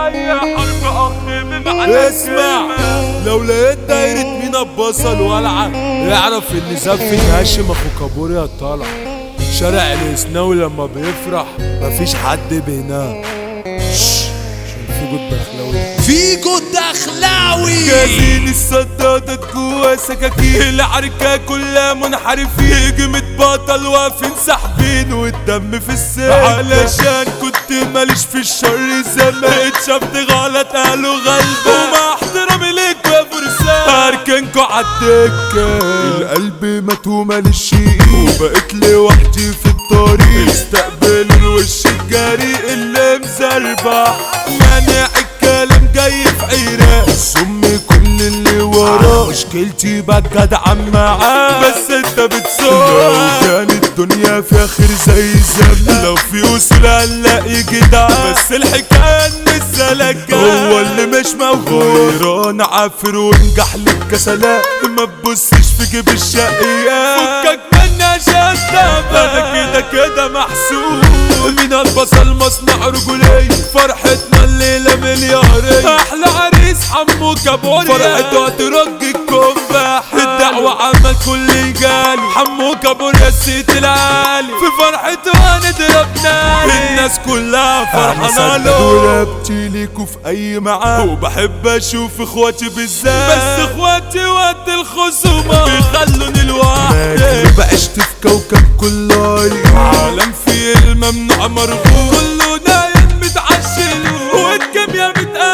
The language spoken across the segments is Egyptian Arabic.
اي حرب اخ بمعنى اسمع لو لقيت دايرة مينا ببصل ولعة اعرف ان زفت هاشم اخو كابوريا طالع شارع الاسناوي لما بيفرح مفيش حد بينام شش، عشان في جود دخلاوي فيجو الدخلاوي جايين الصدادة جوا سكاكين العركة كلها منحرفين هجمة بطل واقفين ساحبين والدم في السن علشان كنت ماليش في الشر زمان اتشفت غلط قالوا غلبة ومع احترامي ليك يا فرسان اركنكوا عالدكة القلب مات وماليش ايد وبقيت لوحدي في الطريق استقبل الوش الجريء اللي مزربع مانع الكلام جاي في عيرة السم كل اللي وراه مشكلتي بجدع معاه بس انت بتسوق لو كانت الدنيا في اخر زي زمان لو في اصول هنلاقي جدع بس الحكايه ان السلكة هو اللي مش موجود غيران عافر وانجح لك كسلام ما تبصش في جيب الشقية فكك مني عشان انا كده كده محسوب من البصل مصنع رجولي فرحتنا الليلة مليارية احلى عريس حمو كابوريا فرحته هترج الكومباح الدعوة عمل كل جالي حمو كابوريا السيت العالي في فرحته هنضرب ناري الناس كلها فرحانة له ورقبتي ليكوا في اي معاد وبحب اشوف اخواتي بالذات بس اخواتي وقت الخصومة بيخلوني لوحدي بعشت في كوكب كله عالم فيه الممنوع مرغوب كله نايم متعشل والكيميا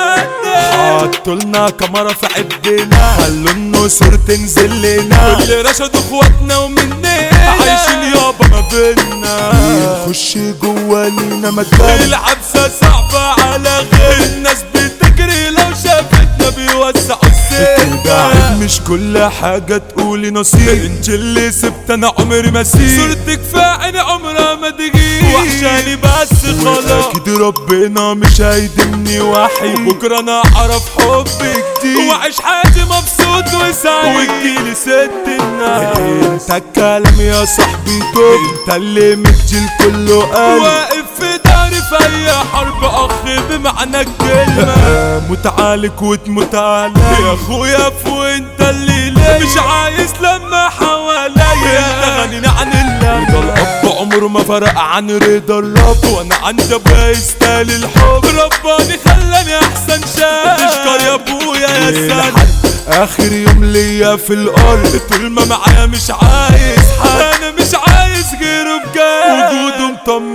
متقدم حطولنا كاميرا في عدنا خلوا النسور تنزل لنا اللي رشدوا اخواتنا ومننا عايشين يابا ما بينا نخش جوا لينا مكان العبسة صعبة على غير الناس بتجري لو شافتنا بيوسعوا السكة مش كل حاجة تقولي نصيب انت اللي سبت انا عمري ما اسيب صورتك في عيني عمرها ما تجي وحشاني بس خلاص اكيد ربنا مش هيدمني وحيد بكرة انا اعرف حب جديد واعيش حياتي مبسوط وسعيد وتجيلي ست الناس انت الكلام يا صاحبي توب انت اللي مدي الكل قال واقف في داري في اي حرب اخ بمعنى الكلمة متعالك وتموت عليا يا اخويا فو انت اللي ليا مش عايز لما حواليا انت غنيني عن الله رضا الاب عمره ما فرق عن رضا الرب وانا عندي ابويا يستاهل الحب رباني خلاني احسن شاب تشكر يا ابويا يا سلام اخر يوم ليا في الارض طول ما معايا مش عايز حد انا مش عايز غيره بجد وجوده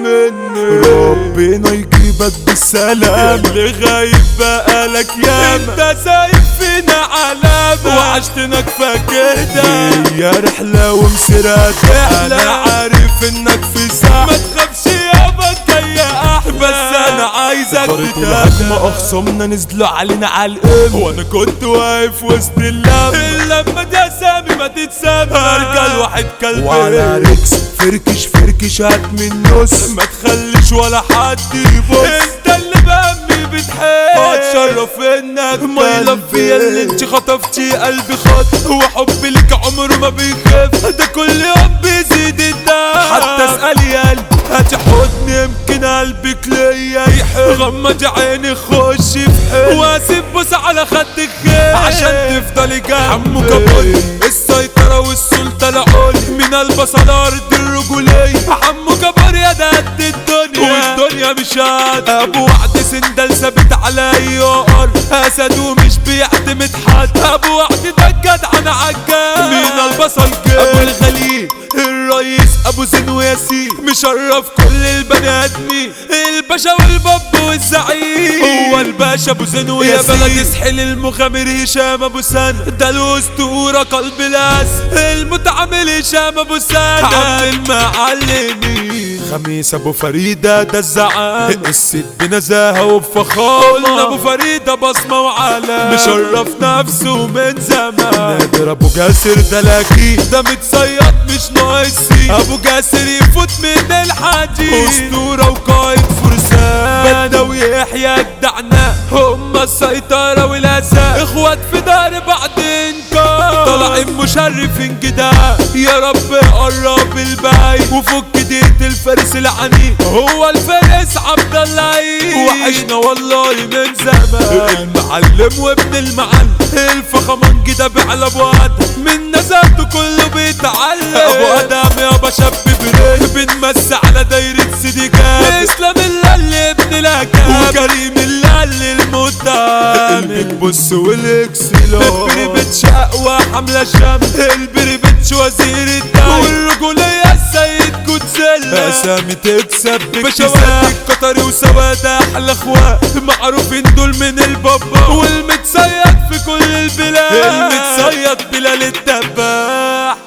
مطمني ربنا يجيبك بالسلام اللي غايب بقالك ياما انت سايب فينا علامة وعشتنا كفا كده هي رحلة ومسيرها تحلى انا عارف انك في ساعة ما تخافش يابا جاية احلى بس انا عايزك تتابع اخصامنا نزلوا علينا على الام وانا كنت واقف وسط اللم اللمة دي اسامي ما تتسمى ارجع الواحد كلب وعلى ريكس فركش فركش هات من نص ما تخليش ولا حد يبص انت اللي بهمي بتحب اتشرف انك ما يلفي اللي انت خطفتي قلبي خط هو حبي لك عمره ما بيخف ده كل يوم بيزيد الدم حتى اسأل يا قلبي هاتي حضني يمكن قلبك ليا يحب غمض عيني خش في حلم واسيب بوس على خدك خير عشان تفضلي جنبي حمو كابولي السيطرة والسلطة العليا من البصل ارض الرجولية حمو كابوريا ده قد الدنيا والدنيا مش قد ابو وعد سندل ثابت على اي ارض اسد ومش بيعتمد حد ابو وعد ده الجدع انا عجال من البصل جاي ابو الخليل الرئيس ابو زين وياسين مشرف كل البني ادمين الباشا والباب والزعيم هو الباشا ابو زين وياسين يا بلد يسحل المغامر هشام ابو سنة ده الاسطورة قلب الاس المتعامل هشام ابو سنة عم المعلمين خميس ابو فريدة ده الزعام الست بنزاهة وبفخامة قلنا ابو فريدة بصمة وعلام مشرف نفسه من زمان نادر ابو جاسر ده لاكي ده متصيد مش ناقصي ابو جاسر يفوت من الحديد اسطورة وقائد فرسان بدوي يحيى جدعنا هما السيطرة والاساس اخوات في دار بعد انكار طالعين مشرفين كده يا رب قرب الباي وفك ديت الفارس العنيد هو الفارس عبد الله عيد وحشنا والله من زمان المعلم وابن المعلم الفخمان كده بيعلى ابو ادم من نزلته كله بيتعلم ابو ادم يابا شاب بريك بنمس على دايرة سيدي جاب اسلام اللي ابن الاكاب وكريم اللي المدام بص والاكسلون البريبتش اقوى حملة شمس البريبتش وزير الدم والرجولية السيد جودزيلا اسامي تكسب بشوات القطري وسواد احلى اخوات معروفين دول من البابا والمتصيد في كل البلاد المتصيد بلال الدباح